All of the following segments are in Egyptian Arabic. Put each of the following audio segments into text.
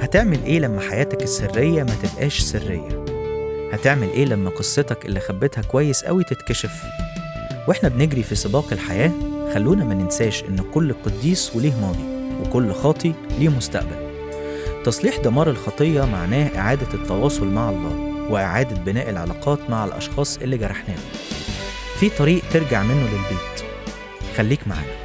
هتعمل ايه لما حياتك السرية ما تبقاش سرية هتعمل ايه لما قصتك اللي خبيتها كويس قوي تتكشف واحنا بنجري في سباق الحياة خلونا ما ننساش ان كل قديس وليه ماضي وكل خاطي ليه مستقبل تصليح دمار الخطية معناه إعادة التواصل مع الله وإعادة بناء العلاقات مع الأشخاص اللي جرحناهم في طريق ترجع منه للبيت خليك معانا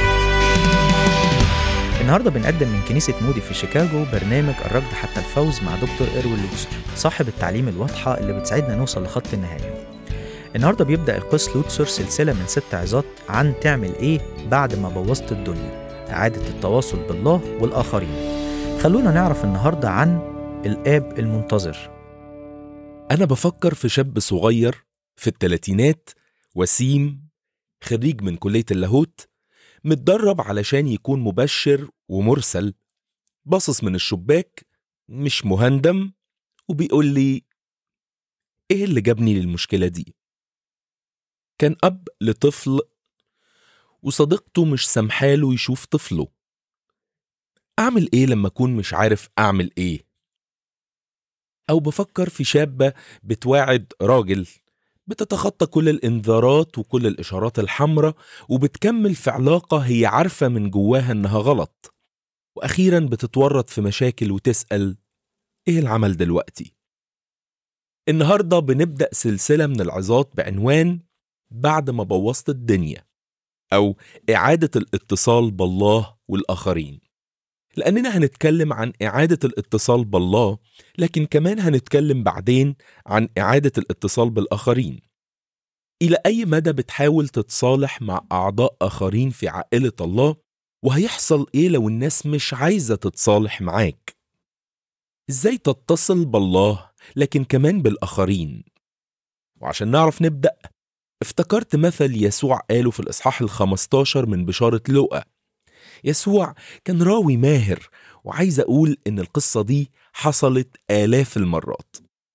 النهارده بنقدم من كنيسة مودي في شيكاغو برنامج الركض حتى الفوز مع دكتور إيروين لوتسر صاحب التعليم الواضحة اللي بتساعدنا نوصل لخط النهاية النهارده بيبدأ القس لوتسر سلسلة من ست عظات عن تعمل إيه بعد ما بوظت الدنيا إعادة التواصل بالله والآخرين خلونا نعرف النهارده عن الآب المنتظر أنا بفكر في شاب صغير في التلاتينات وسيم خريج من كلية اللاهوت متدرب علشان يكون مبشر ومرسل باصص من الشباك مش مهندم وبيقول لي ايه اللي جابني للمشكلة دي كان أب لطفل وصديقته مش سامحاله يشوف طفله أعمل إيه لما أكون مش عارف أعمل إيه أو بفكر في شابة بتواعد راجل بتتخطى كل الإنذارات وكل الإشارات الحمراء وبتكمل في علاقة هي عارفة من جواها إنها غلط وأخيرا بتتورط في مشاكل وتسأل إيه العمل دلوقتي؟ النهاردة بنبدأ سلسلة من العظات بعنوان بعد ما بوظت الدنيا أو إعادة الاتصال بالله والآخرين لأننا هنتكلم عن إعادة الاتصال بالله لكن كمان هنتكلم بعدين عن إعادة الاتصال بالآخرين إلى أي مدى بتحاول تتصالح مع أعضاء آخرين في عائلة الله وهيحصل إيه لو الناس مش عايزة تتصالح معاك إزاي تتصل بالله لكن كمان بالآخرين وعشان نعرف نبدأ افتكرت مثل يسوع قاله في الإصحاح الخمستاشر من بشارة لوقا يسوع كان راوي ماهر وعايز أقول إن القصة دي حصلت آلاف المرات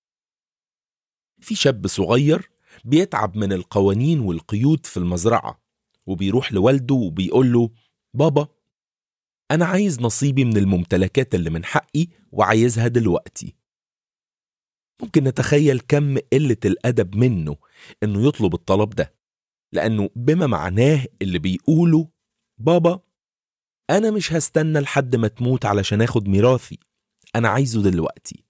في شاب صغير بيتعب من القوانين والقيود في المزرعة وبيروح لوالده وبيقول له بابا أنا عايز نصيبي من الممتلكات اللي من حقي وعايزها دلوقتي ممكن نتخيل كم قلة الأدب منه إنه يطلب الطلب ده لأنه بما معناه اللي بيقوله بابا أنا مش هستنى لحد ما تموت علشان آخد ميراثي أنا عايزه دلوقتي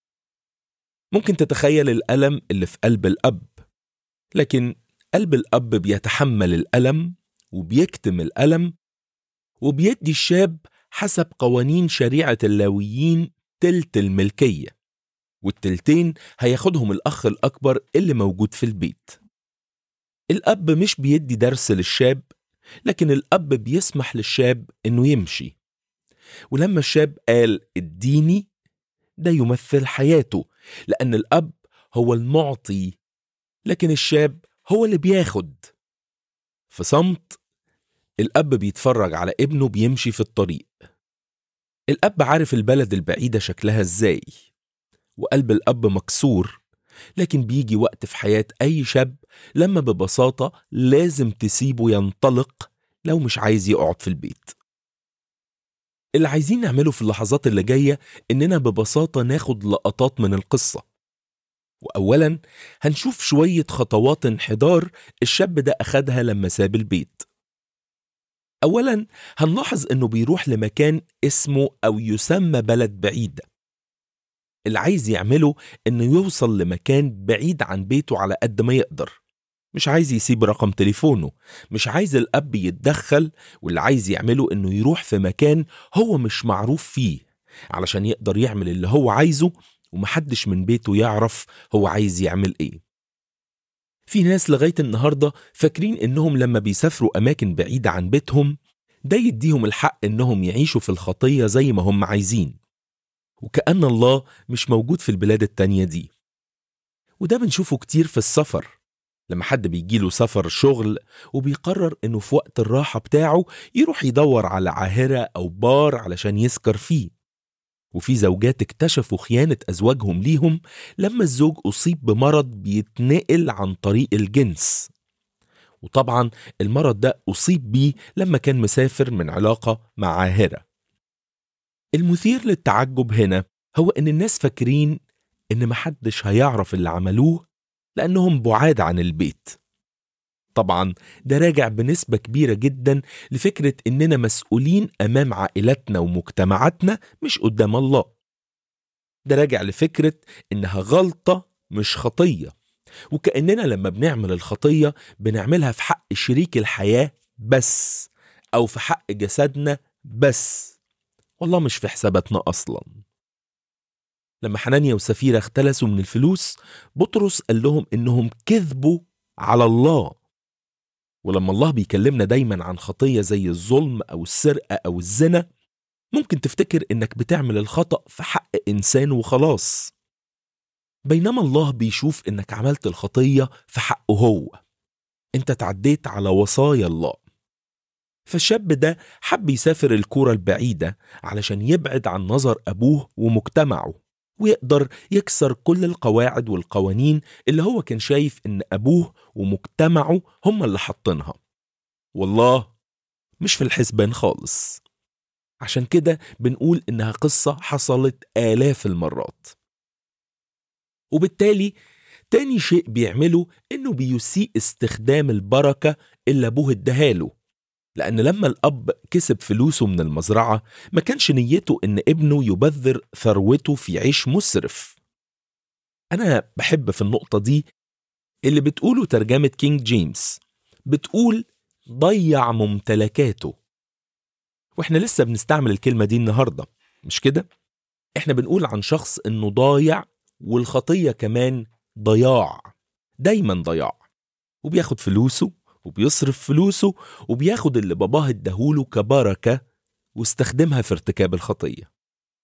ممكن تتخيل الألم اللي في قلب الأب لكن قلب الأب بيتحمل الألم وبيكتم الألم وبيدي الشاب حسب قوانين شريعة اللاويين تلت الملكية والتلتين هياخدهم الأخ الأكبر اللي موجود في البيت الأب مش بيدي درس للشاب لكن الأب بيسمح للشاب إنه يمشي ولما الشاب قال اديني ده يمثل حياته لأن الأب هو المعطي لكن الشاب هو اللي بياخد في صمت الأب بيتفرج على ابنه بيمشي في الطريق الأب عارف البلد البعيدة شكلها إزاي وقلب الأب مكسور لكن بيجي وقت في حياة أي شاب لما ببساطة لازم تسيبه ينطلق لو مش عايز يقعد في البيت اللي عايزين نعمله في اللحظات اللي جاية إننا ببساطة ناخد لقطات من القصة وأولا هنشوف شوية خطوات انحدار الشاب ده أخدها لما ساب البيت أولا هنلاحظ إنه بيروح لمكان اسمه أو يسمى بلد بعيد اللي عايز يعمله إنه يوصل لمكان بعيد عن بيته على قد ما يقدر مش عايز يسيب رقم تليفونه مش عايز الأب يتدخل واللي عايز يعمله إنه يروح في مكان هو مش معروف فيه علشان يقدر يعمل اللي هو عايزه ومحدش من بيته يعرف هو عايز يعمل إيه في ناس لغاية النهاردة فاكرين إنهم لما بيسافروا أماكن بعيدة عن بيتهم ده يديهم الحق إنهم يعيشوا في الخطية زي ما هم عايزين وكأن الله مش موجود في البلاد التانية دي وده بنشوفه كتير في السفر لما حد بيجيله سفر شغل وبيقرر انه في وقت الراحة بتاعه يروح يدور على عاهرة او بار علشان يسكر فيه وفي زوجات اكتشفوا خيانة أزواجهم ليهم لما الزوج أصيب بمرض بيتنقل عن طريق الجنس وطبعا المرض ده أصيب بيه لما كان مسافر من علاقة مع عاهرة المثير للتعجب هنا هو إن الناس فاكرين إن محدش هيعرف اللي عملوه لأنهم بعاد عن البيت طبعا ده راجع بنسبة كبيرة جدا لفكرة إننا مسؤولين أمام عائلتنا ومجتمعاتنا مش قدام الله ده راجع لفكرة إنها غلطة مش خطية وكأننا لما بنعمل الخطية بنعملها في حق شريك الحياة بس أو في حق جسدنا بس والله مش في حساباتنا أصلا لما حنانيا وسفيرة اختلسوا من الفلوس بطرس قال لهم إنهم كذبوا على الله ولما الله بيكلمنا دايما عن خطية زي الظلم أو السرقة أو الزنا ممكن تفتكر إنك بتعمل الخطأ في حق إنسان وخلاص بينما الله بيشوف إنك عملت الخطية في حقه هو أنت تعديت على وصايا الله فالشاب ده حب يسافر الكورة البعيدة علشان يبعد عن نظر أبوه ومجتمعه ويقدر يكسر كل القواعد والقوانين اللي هو كان شايف إن أبوه ومجتمعه هم اللي حاطينها والله مش في الحسبان خالص عشان كده بنقول إنها قصة حصلت آلاف المرات وبالتالي تاني شيء بيعمله إنه بيسيء استخدام البركة اللي أبوه اداهاله لأن لما الأب كسب فلوسه من المزرعة ما كانش نيته إن ابنه يبذر ثروته في عيش مسرف أنا بحب في النقطة دي اللي بتقوله ترجمة كينج جيمس بتقول ضيع ممتلكاته واحنا لسه بنستعمل الكلمة دي النهاردة مش كده؟ احنا بنقول عن شخص انه ضايع والخطية كمان ضياع دايما ضياع وبياخد فلوسه وبيصرف فلوسه وبياخد اللي باباه اداهوله كبركة واستخدمها في ارتكاب الخطية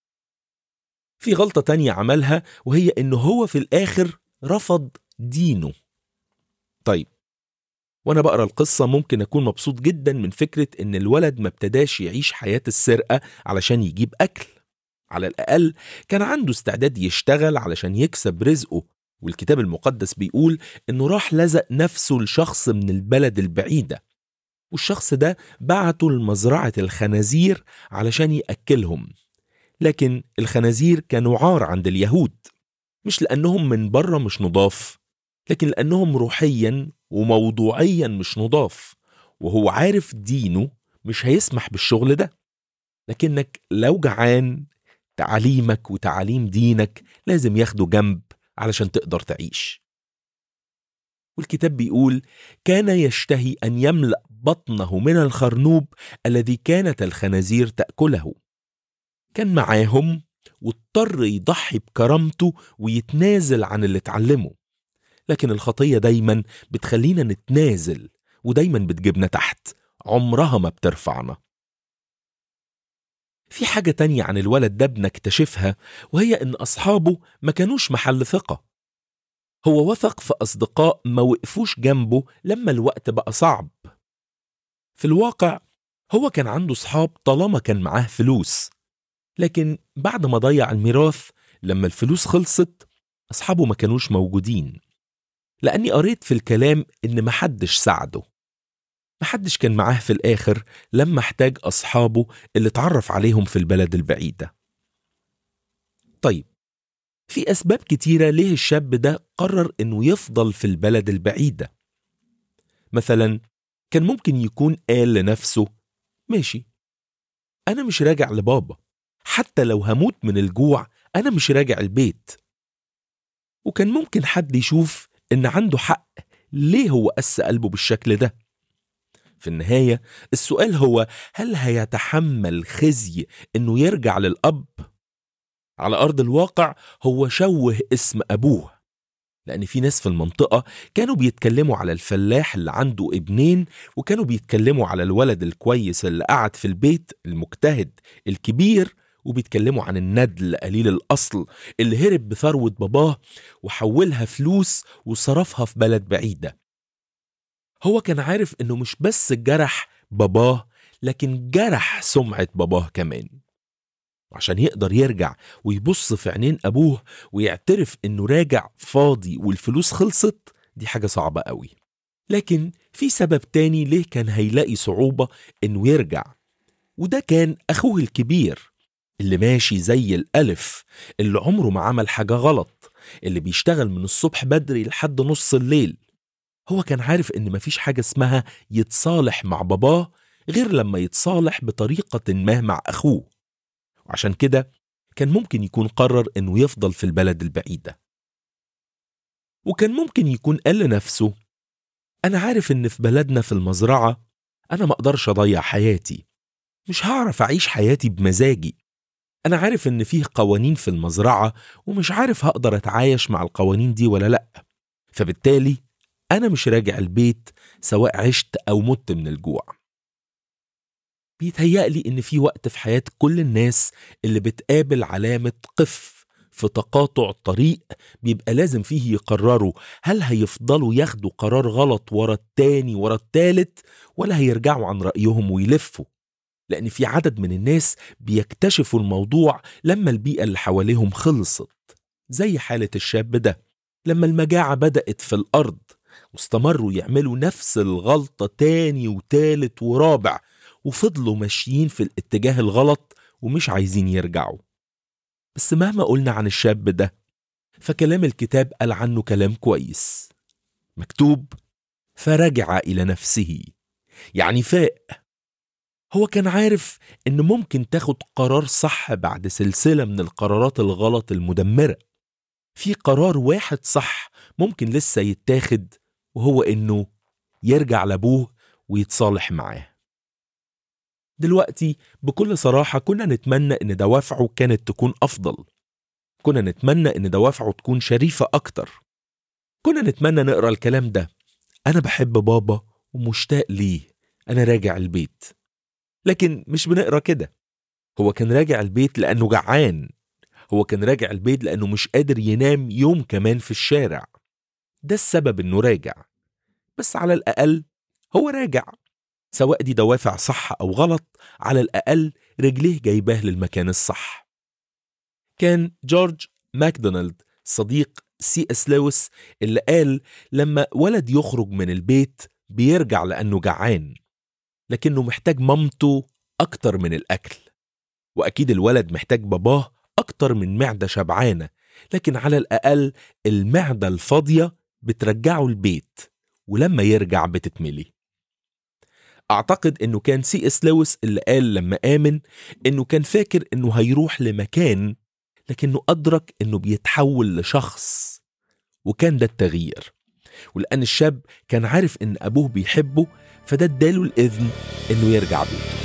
في غلطة تانية عملها وهي انه هو في الاخر رفض دينه طيب وانا بقرا القصة ممكن اكون مبسوط جدا من فكرة ان الولد ما ابتداش يعيش حياة السرقة علشان يجيب اكل على الاقل كان عنده استعداد يشتغل علشان يكسب رزقه والكتاب المقدس بيقول انه راح لزق نفسه لشخص من البلد البعيدة والشخص ده بعته لمزرعة الخنازير علشان يأكلهم لكن الخنازير كانوا عار عند اليهود مش لأنهم من بره مش نضاف لكن لأنهم روحيا وموضوعيا مش نضاف وهو عارف دينه مش هيسمح بالشغل ده لكنك لو جعان تعاليمك وتعاليم دينك لازم ياخدوا جنب علشان تقدر تعيش والكتاب بيقول كان يشتهي ان يملا بطنه من الخرنوب الذي كانت الخنازير تاكله كان معاهم واضطر يضحي بكرامته ويتنازل عن اللي اتعلمه لكن الخطيه دايما بتخلينا نتنازل ودايما بتجيبنا تحت عمرها ما بترفعنا في حاجة تانية عن الولد ده بنكتشفها وهي إن أصحابه ما كانوش محل ثقة هو وثق في أصدقاء ما وقفوش جنبه لما الوقت بقى صعب في الواقع هو كان عنده صحاب طالما كان معاه فلوس لكن بعد ما ضيع الميراث لما الفلوس خلصت أصحابه ما كانوش موجودين لأني قريت في الكلام إن محدش ساعده محدش كان معاه في الآخر لما احتاج أصحابه اللي اتعرف عليهم في البلد البعيدة طيب في أسباب كتيرة ليه الشاب ده قرر إنه يفضل في البلد البعيدة مثلا كان ممكن يكون قال لنفسه ماشي أنا مش راجع لبابا حتى لو هموت من الجوع أنا مش راجع البيت وكان ممكن حد يشوف إن عنده حق ليه هو قس قلبه بالشكل ده في النهاية السؤال هو هل هيتحمل خزي انه يرجع للأب؟ على أرض الواقع هو شوه اسم أبوه لأن في ناس في المنطقة كانوا بيتكلموا على الفلاح اللي عنده ابنين وكانوا بيتكلموا على الولد الكويس اللي قعد في البيت المجتهد الكبير وبيتكلموا عن الندل قليل الأصل اللي هرب بثروة باباه وحولها فلوس وصرفها في بلد بعيدة هو كان عارف انه مش بس جرح باباه لكن جرح سمعة باباه كمان وعشان يقدر يرجع ويبص في عينين ابوه ويعترف انه راجع فاضي والفلوس خلصت دي حاجة صعبة قوي لكن في سبب تاني ليه كان هيلاقي صعوبة انه يرجع وده كان اخوه الكبير اللي ماشي زي الألف اللي عمره ما عمل حاجة غلط اللي بيشتغل من الصبح بدري لحد نص الليل هو كان عارف إن مفيش حاجة اسمها يتصالح مع باباه غير لما يتصالح بطريقة ما مع أخوه وعشان كده كان ممكن يكون قرر إنه يفضل في البلد البعيدة وكان ممكن يكون قال لنفسه أنا عارف إن في بلدنا في المزرعة أنا ما أقدرش أضيع حياتي مش هعرف أعيش حياتي بمزاجي أنا عارف إن فيه قوانين في المزرعة ومش عارف هقدر أتعايش مع القوانين دي ولا لأ فبالتالي أنا مش راجع البيت سواء عشت أو مت من الجوع بيتهيألي إن في وقت في حياة كل الناس اللي بتقابل علامة قف في تقاطع طريق بيبقى لازم فيه يقرروا هل هيفضلوا ياخدوا قرار غلط ورا التاني ورا التالت ولا هيرجعوا عن رأيهم ويلفوا لأن في عدد من الناس بيكتشفوا الموضوع لما البيئة اللي حواليهم خلصت زي حالة الشاب ده لما المجاعة بدأت في الأرض واستمروا يعملوا نفس الغلطة تاني وتالت ورابع وفضلوا ماشيين في الاتجاه الغلط ومش عايزين يرجعوا بس مهما قلنا عن الشاب ده فكلام الكتاب قال عنه كلام كويس مكتوب فرجع إلى نفسه يعني فاق هو كان عارف إن ممكن تاخد قرار صح بعد سلسلة من القرارات الغلط المدمرة في قرار واحد صح ممكن لسه يتاخد وهو إنه يرجع لأبوه ويتصالح معاه دلوقتي بكل صراحة كنا نتمنى إن دوافعه كانت تكون أفضل كنا نتمنى إن دوافعه تكون شريفة أكتر كنا نتمنى نقرأ الكلام ده أنا بحب بابا ومشتاق ليه أنا راجع البيت لكن مش بنقرأ كده هو كان راجع البيت لأنه جعان هو كان راجع البيت لأنه مش قادر ينام يوم كمان في الشارع ده السبب إنه راجع بس على الأقل هو راجع سواء دي دوافع صح أو غلط على الأقل رجليه جايباه للمكان الصح كان جورج ماكدونالد صديق سي اس لويس اللي قال لما ولد يخرج من البيت بيرجع لأنه جعان لكنه محتاج مامته أكتر من الأكل وأكيد الولد محتاج باباه أكتر من معدة شبعانة لكن على الأقل المعدة الفاضية بترجعه البيت ولما يرجع بتتملي أعتقد إنه كان سي اس لويس اللي قال لما آمن إنه كان فاكر إنه هيروح لمكان لكنه أدرك إنه بيتحول لشخص وكان ده التغيير ولأن الشاب كان عارف إن أبوه بيحبه فده اداله الإذن إنه يرجع بيته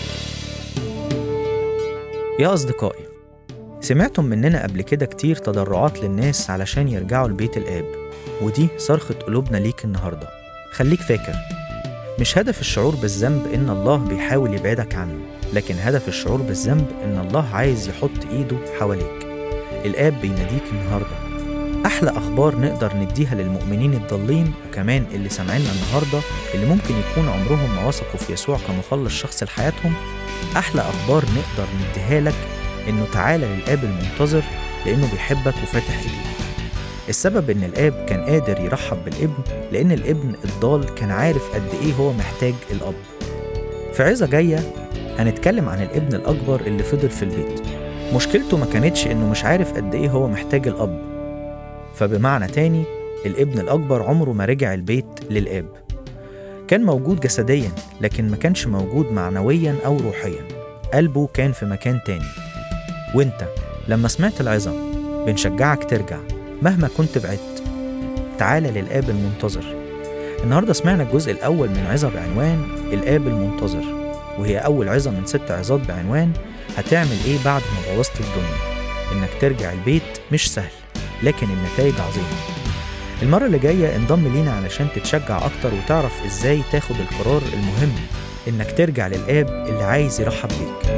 يا أصدقائي سمعتم مننا قبل كده كتير تضرعات للناس علشان يرجعوا لبيت الآب ودي صرخة قلوبنا ليك النهاردة خليك فاكر مش هدف الشعور بالذنب إن الله بيحاول يبعدك عنه لكن هدف الشعور بالذنب إن الله عايز يحط إيده حواليك الآب بيناديك النهاردة أحلى أخبار نقدر نديها للمؤمنين الضالين وكمان اللي سامعيننا النهاردة اللي ممكن يكون عمرهم ما وثقوا في يسوع كمخلص شخص لحياتهم أحلى أخبار نقدر نديها لك إنه تعالى للآب المنتظر لأنه بيحبك وفاتح إيديه السبب إن الآب كان قادر يرحب بالابن لأن الابن الضال كان عارف قد إيه هو محتاج الأب في عظة جاية هنتكلم عن الابن الأكبر اللي فضل في البيت مشكلته ما كانتش إنه مش عارف قد إيه هو محتاج الأب فبمعنى تاني الابن الأكبر عمره ما رجع البيت للآب كان موجود جسديا لكن ما كانش موجود معنويا أو روحيا قلبه كان في مكان تاني وانت لما سمعت العظة بنشجعك ترجع مهما كنت بعدت تعال للآب المنتظر النهاردة سمعنا الجزء الأول من عظة بعنوان الآب المنتظر وهي أول عظة من ست عظات بعنوان هتعمل إيه بعد ما بوظت الدنيا إنك ترجع البيت مش سهل لكن النتائج عظيمة المرة اللي جاية انضم لينا علشان تتشجع أكتر وتعرف إزاي تاخد القرار المهم إنك ترجع للآب اللي عايز يرحب بيك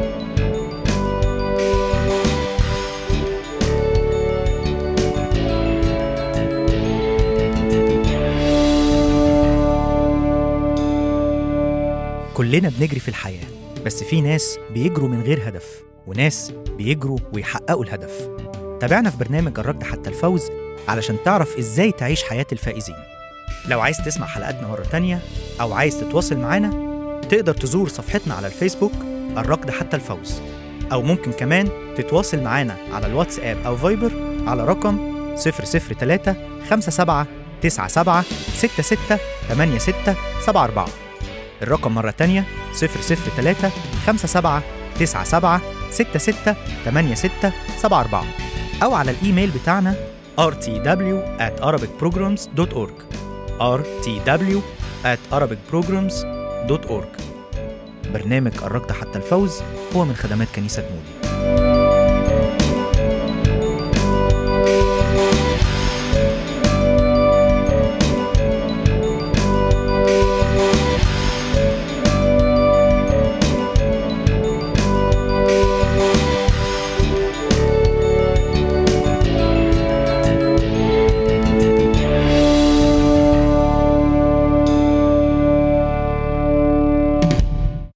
كلنا بنجري في الحياة بس في ناس بيجروا من غير هدف وناس بيجروا ويحققوا الهدف تابعنا في برنامج الركض حتى الفوز علشان تعرف ازاي تعيش حياة الفائزين لو عايز تسمع حلقاتنا مرة تانية أو عايز تتواصل معانا تقدر تزور صفحتنا على الفيسبوك الركض حتى الفوز أو ممكن كمان تتواصل معانا على الواتساب أو فايبر على رقم 003 57 97 66 86 74 الرقم مرة تانية 003 57 97 66 86 74 أو على الإيميل بتاعنا rtw at arabicprograms.org rtw at arabicprograms.org برنامج قربت حتى الفوز هو من خدمات كنيسة مودي